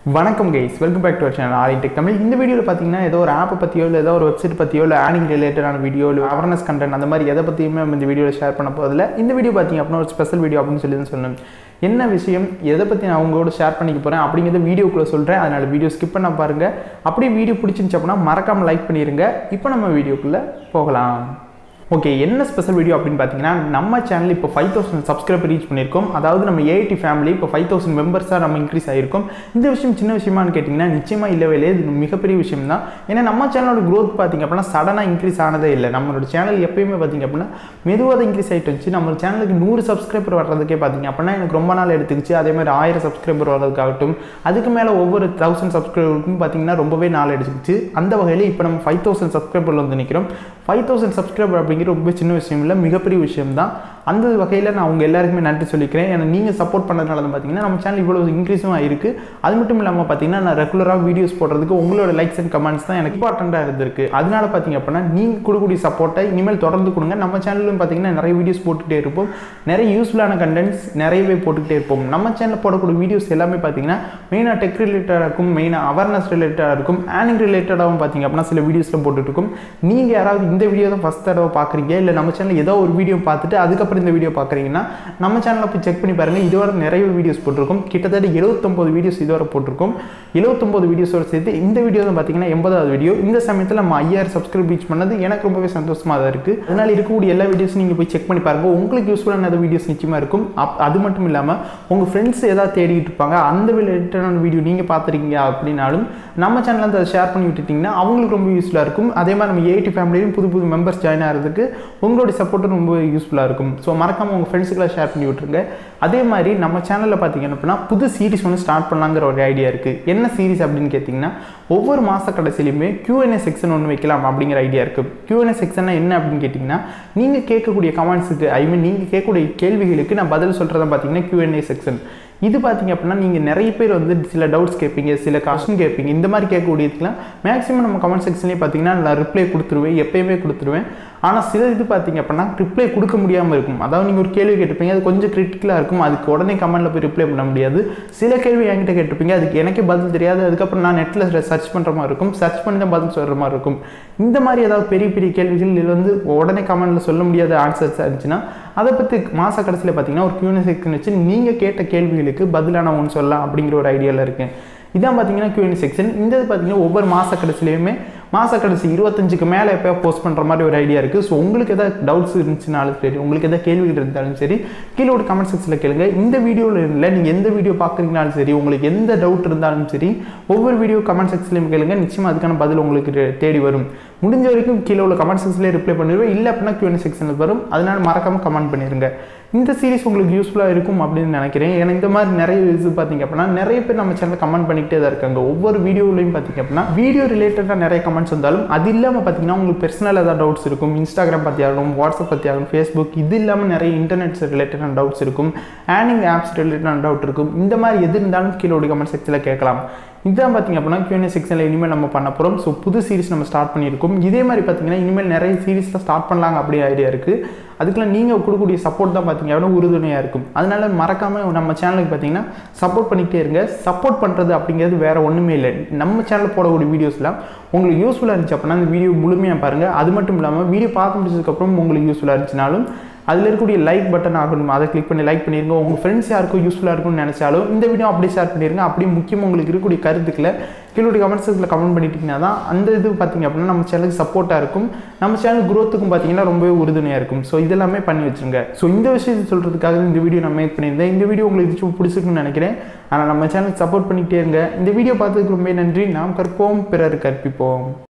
வணக்கம் guys welcome back to our channel Aari tech Tamil இந்த வீடியோவில் பார்த்தீங்கன்னா ஏதோ ஒரு ஆப்பை பற்றியோ இல்லை ஏதோ ஒரு வெப்சைட் பற்றியோ இல்லை ஆனிங் ரிலேட்டடான வீடியோ இல்லை அவேர்னஸ் கண்டென்ட் அந்த மாதிரி எதை பற்றியுமே நம்ம இந்த வீடியோவில் ஷேர் பண்ண போதில்ல இந்த வீடியோ பார்த்தீங்க அப்படின்னா ஒரு ஸ்பெஷல் வீடியோ அப்படின்னு சொல்லி தான் சொல்லணும் என்ன விஷயம் எதை பற்றி நான் உங்களோட ஷேர் பண்ணிக்க போகிறேன் அப்படிங்கிறத வீடியோக்குள்ளே சொல்கிறேன் அதனால் வீடியோ ஸ்கிப் பண்ண பாருங்கள் அப்படியே வீடியோ பிடிச்சிருந்துச்சு அப்படின்னா மறக்காமல் லைக் பண்ணிடுங்க இப்போ நம்ம வீடியோக்குள்ளே போகலாம் ஓகே என்ன ஸ்பெஷல் வீடியோ அப்படின்னு பார்த்தீங்கன்னா நம்ம சேனல் இப்போ ஃபைவ் தௌசண்ட் சப்ஸ்கிரைபர் ரீச் பண்ணியிருக்கோம் அதாவது நம்ம ஏஐடி ஃபேமிலி இப்போ ஃபைவ் தௌசண்ட் மெம்பர்ஸாக நம்ம இன்க்ரீஸ் ஆகிருக்கும் இந்த விஷயம் சின்ன விஷயமான்னு கேட்டிங்கன்னா நிச்சயமாக இல்லவே இல்லை இது மிகப்பெரிய விஷயம் தான் ஏன்னா நம்ம சேனலோட growth பார்த்தீங்க அப்படின்னா சடனாக இன்க்ரீஸ் ஆனதே இல்லை நம்மளோட சேனல் எப்பயுமே பார்த்தீங்க அப்படின்னா மெதுவாக தான் இன்க்ரீஸ் ஆகிட்டு இருந்துச்சு நம்ம சேனலுக்கு நூறு சப்ஸ்கிரைபர் வர்றதுக்கே பார்த்தீங்க அப்படின்னா எனக்கு ரொம்ப நாள் எடுத்துக்கிச்சு அதே மாதிரி ஆயிரம் சப்ஸ்கிரைபர் வர்றதுக்காகட்டும் அதுக்கு மேலே ஒவ்வொரு தௌசண்ட் சப்ஸ்கிரைபருக்கும் பார்த்தீங்கன்னா ரொம்பவே நாள் எடுத்துக்கிச்சு அந்த வகையில் இப்போ நம்ம ஃபைவ் தௌசண்ட் சப்ஸ்கிரைபரில் வந்து நிற்கிறோம் ஃபைவ் தௌசண்ட் சப்ஸ்கிரைபர் அப்படிங்கிற ரொம்ப சின்ன விஷயம் இல்லை மிகப்பெரிய விஷயம் தான் அந்த வகையில் நான் உங்கள் எல்லாருக்குமே நன்றி சொல்லிக்கிறேன் ஏன்னா நீங்கள் சப்போர்ட் பண்ணதுனால தான் பார்த்தீங்கன்னா நம்ம சேனல் இவ்வளோ இன்க்ரீஸும் ஆயிருக்கு அது மட்டும் இல்லாமல் பார்த்தீங்கன்னா நான் ரெகுலராக வீடியோஸ் போடுறதுக்கு உங்களோட லைக்ஸ் அண்ட் கமெண்ட்ஸ் தான் எனக்கு இம்பார்ட்டண்ட்டாக இருந்திருக்கு அதனால பார்த்தீங்க அப்படின்னா நீங்கள் கொடுக்கக்கூடிய சப்போர்ட்டை இனிமேல் தொடர்ந்து கொடுங்க நம்ம சேனலும் பார்த்தீங்கன்னா நிறைய வீடியோஸ் போட்டுக்கிட்டே இருப்போம் நிறைய யூஸ்ஃபுல்லான கண்டென்ட்ஸ் நிறையவே போட்டுக்கிட்டே இருப்போம் நம்ம சேனலில் போடக்கூடிய வீடியோஸ் எல்லாமே பார்த்தீங்கன்னா மெயினாக டெக் ரிலேட்டடாக இருக்கும் மெயினாக அவேர்னஸ் ரிலேட்டடாக இருக்கும் ஆனிங் ரிலேட்டடாகவும் பார்த்தீங்க அப்படின்னா சில வீடியோஸில் போட்டுட்டு இருக்கும் நீங்கள் யாராவது இந்த வீடியோ தான் ஃபஸ்ட் தடவை பார்க்குறீங்க இல்லை நம்ம சேனல் ஏதோ ஒரு வீடியோ பார்த்துட்டு அதுக்கப்புறம் இந்த வீடியோ பார்க்குறீங்கன்னா நம்ம சேனலில் போய் செக் பண்ணி பாருங்கள் இதுவரை நிறைய வீடியோஸ் போட்டிருக்கோம் கிட்டத்தட்ட எழுபத்தொம்போது வீடியோஸ் இதுவரை போட்டிருக்கோம் எழுபத்தொம்போது வீடியோஸோட சேர்த்து இந்த வீடியோ தான் பார்த்தீங்கன்னா எண்பதாவது வீடியோ இந்த சமயத்தில் நம்ம ஐயாயிரம் சப்ஸ்கிரைப் ரீச் பண்ணது எனக்கு ரொம்பவே சந்தோஷமாக தான் இருக்குது அதனால் இருக்கக்கூடிய எல்லா வீடியோஸும் நீங்கள் போய் செக் பண்ணி பாருங்கள் உங்களுக்கு யூஸ்ஃபுல்லான ஏதாவது வீடியோஸ் நிச்சயமாக இருக்கும் அப் அது மட்டும் இல்லாமல் உங்கள் ஃப்ரெண்ட்ஸ் ஏதாவது தேடிட்டு இருப்பாங்க அந்த ரிலேட்டடான வீடியோ நீங்கள் பார்த்துருக்கீங்க அப்படின்னாலும் நம்ம சேனலில் அதை ஷேர் பண்ணி விட்டுட்டிங்கன்னா அவங்களுக்கு ரொம்ப யூஸ்ஃபுல்லாக இருக்கும் அதே மாதிரி நம்ம எயிட்டி ஃபேமிலியும் புது புது மெம்பர்ஸ் ஜாயின் ஆகிறதுக்கு உங்களுடைய சப்போர்ட்டும் ரொம்ப யூஸ்ஃபுல்லாக இருக்கும் ஸோ மறக்காமல் உங்கள் ஃப்ரெண்ட்ஸுக்கெல்லாம் ஷேர் பண்ணி விட்ருங்க அதே மாதிரி நம்ம சேனலில் பார்த்தீங்க அப்படின்னா புது சீரிஸ் ஒன்று ஸ்டார்ட் பண்ணலாங்கிற ஒரு ஐடியா இருக்குது என்ன சீரிஸ் அப்படின்னு கேட்டிங்கன்னா ஒவ்வொரு மாத கடைசிலையுமே Q&A செக்ஷன் ஒன்று வைக்கலாம் அப்படிங்கிற ஐடியா இருக்குது Q&A செக்ஷன்னா என்ன அப்படின்னு கேட்டிங்கன்னா நீங்கள் கேட்கக்கூடிய கமெண்ட்ஸுக்கு ஐ மீன் நீங்கள் கேட்கக்கூடிய கேள்விகளுக்கு நான் பதில் சொல்கிறத பார்த்தீங்கன்னா Q&A செக்ஷன் இது பார்த்தீங்க அப்படின்னா நீங்கள் நிறைய பேர் வந்து சில டவுட்ஸ் கேட்பீங்க சில கொஸ்டின் கேட்பீங்க இந்த மாதிரி கேட்கக்கூடியதுக்குலாம் மேக்ஸிமம் நம்ம கமெண்ட் செக்ஷன்லேயே பார்த்தீங்கன்னா நான் ரிப்ளை கொடுத்துருவேன் எப்பயுமே கொடுத்துருவேன் ஆனால் சில இது பார்த்தீங்க அப்படின்னா ரிப்ளை கொடுக்க முடியாமல் இருக்கும் அதாவது நீங்கள் ஒரு கேள்வி கேட்டிருப்பீங்க அது கொஞ்சம் கிரிட்டிக்கலாக இருக்கும் அதுக்கு உடனே கமெண்ட்டில் போய் ரிப்ளை பண்ண முடியாது சில கேள்வி என்கிட்ட கேட்டிருப்பீங்க அதுக்கு எனக்கே பதில் தெரியாது அதுக்கப்புறம் நான் நெட்டில் சர்ச் பண்ணுற மாதிரி இருக்கும் சர்ச் பண்ணி தான் பதில் சொல்கிற மாதிரி இருக்கும் இந்த மாதிரி ஏதாவது பெரிய பெரிய கேள்விகள் இதில் வந்து உடனே கமெண்ட்டில் சொல்ல முடியாத ஆன்சர்ஸ் இருந்துச்சுன்னா அதை பற்றி மாத கடைசியில் பார்த்தீங்கன்னா ஒரு Q&A செக்ஷன் வச்சு நீங்கள் கேட்ட கேள்விகளுக்கு பதிலான ஒன்று சொல்லலாம் அப்படிங்கிற ஒரு ஐடியாவில் இருக்கேன் இதான் பார்த்தீங்கன்னா Q&A செக்ஷன் இந்த இது பார்த்தீங்கன்னா ஒவ்வொரு மாத கடைசிலையுமே மாத கடைசி இருபத்தஞ்சுக்கு மேலே எப்போ போஸ்ட் பண்ணுற மாதிரி ஒரு ஐடியா இருக்குது ஸோ உங்களுக்கு எதாவது டவுட்ஸ் இருந்துச்சுனாலும் சரி உங்களுக்கு எதாவது கேள்விகள் இருந்தாலும் சரி கீழே ஒரு கமெண்ட் செக்ஷனில் கேளுங்க இந்த வீடியோவில் இல்லை நீங்கள் எந்த வீடியோ பார்க்குறீங்கனாலும் சரி உங்களுக்கு எந்த டவுட் இருந்தாலும் சரி ஒவ்வொரு வீடியோ கமெண்ட் செக்ஷன்லையும் கேளுங்க நிச்சயமாக அதுக்கான பதில் உங்களுக்கு தே- தேடி வரும் முடிஞ்ச வரைக்கும் கீழே உள்ள கமெண்ட் செக்ஷன்லேயே ரிப்ளை பண்ணிடுவேன் இல்லை அப்படின்னா Q&A செக்ஷனில் வரும் அதனால மறக்காமல் கமெண்ட் பண்ணிடுங்க இந்த சீரிஸ் உங்களுக்கு யூஸ்ஃபுல்லாக இருக்கும் அப்படின்னு நினைக்கிறேன் ஏன்னா இந்த மாதிரி நிறைய இது பார்த்தீங்க அப்படின்னா நிறைய பேர் நம்ம சேனலில் கமெண்ட் பண்ணிக்கிட்டே தான் இருக்காங்க ஒவ்வொரு வீடியோலையும் பார்த்தீங்க அப்படின்னா வீடியோ ரிலேட்டடாக நிறைய கமெண்ட்ஸ் வந்தாலும் அது இல்லாமல் பார்த்தீங்கன்னா உங்களுக்கு பர்சனல் ஏதாவது டவுட்ஸ் இருக்கும் இன்ஸ்டாகிராம் பற்றி ஆகணும் வாட்ஸ்அப் பற்றி ஆகணும் ஃபேஸ்புக் இது இல்லாமல் நிறைய இன்டர்நெட்ஸ் ரிலேட்டடான டவுட்ஸ் இருக்கும் ஆனிங் ஆப்ஸ் ரிலேட்டடான டவுட் இருக்கும் இந்த மாதிரி எது இருந்தாலும் கீழே ஒரு கமெண்ட் செக்ஷனில் கேட்கலாம் இதான் பார்த்தீங்க அப்படின்னா Q&A செக்ஷனில் இனிமேல் நம்ம பண்ண போகிறோம் ஸோ புது சீரிஸ் நம்ம ஸ்டார்ட் பண்ணியிருக்கோம் இதே மாதிரி பார்த்தீங்கன்னா இனிமேல் நிறைய சீரிஸில் ஸ்டார்ட் பண்ணலாங்க அப்படி ஐடியா இருக்குது அதுக்கெல்லாம் நீங்கள் கொடுக்கக்கூடிய சப்போர்ட் தான் பார்த்தீங்க அப்படின்னா உறுதுணையாக இருக்கும் அதனால மறக்காமல் நம்ம சேனலுக்கு பார்த்தீங்கன்னா சப்போர்ட் பண்ணிக்கிட்டே இருங்க சப்போர்ட் பண்ணுறது அப்படிங்கிறது வேற ஒன்றுமே இல்லை நம்ம சேனலில் போடக்கூடிய வீடியோஸ்லாம் உங்களுக்கு யூஸ்ஃபுல்லாக இருந்துச்சு அப்படின்னா அந்த வீடியோ முழுமையாக பாருங்கள் அது மட்டும் இல்லாமல் வீடியோ பார்த்து முடிச்சதுக்கப்புறம் உங்களுக்கு யூஸ்ஃபுல்லாக இருந்துச்சுனாலும் அதில் இருக்கக்கூடிய லைக் பட்டன் ஆகணும் அதை கிளிக் பண்ணி லைக் பண்ணிருங்க உங்கள் ஃப்ரெண்ட்ஸ் யாருக்கும் யூஸ்ஃபுல்லாக இருக்கும்னு நினச்சாலும் இந்த வீடியோ அப்படியே ஷேர் பண்ணிருங்க அப்படியே முக்கியமாக உங்களுக்கு இருக்கக்கூடிய கருத்துக்களை கீழே கமெண்ட் செக்ஷனில் கமெண்ட் பண்ணிட்டீங்கன்னா தான் அந்த இது பார்த்தீங்க அப்படின்னா நம்ம சேனலுக்கு சப்போர்ட்டாக இருக்கும் நம்ம சேனல் growth-க்கும் பார்த்தீங்கன்னா ரொம்பவே உறுதுணையாக இருக்கும் ஸோ இதெல்லாமே பண்ணி வச்சுருங்க ஸோ இந்த விஷயத்தை சொல்கிறதுக்காக இந்த வீடியோ நான் மேக் பண்ணியிருந்தேன் இந்த வீடியோ உங்களுக்கு இது பிடிச்சிருக்குன்னு நினைக்கிறேன் ஆனால் நம்ம சேனலுக்கு சப்போர்ட் பண்ணிக்கிட்டே இருங்க இந்த வீடியோ பார்த்ததுக்கு ரொம்ப நன்றி நாம் கற்போம் பிறர் கற்பிப்போம்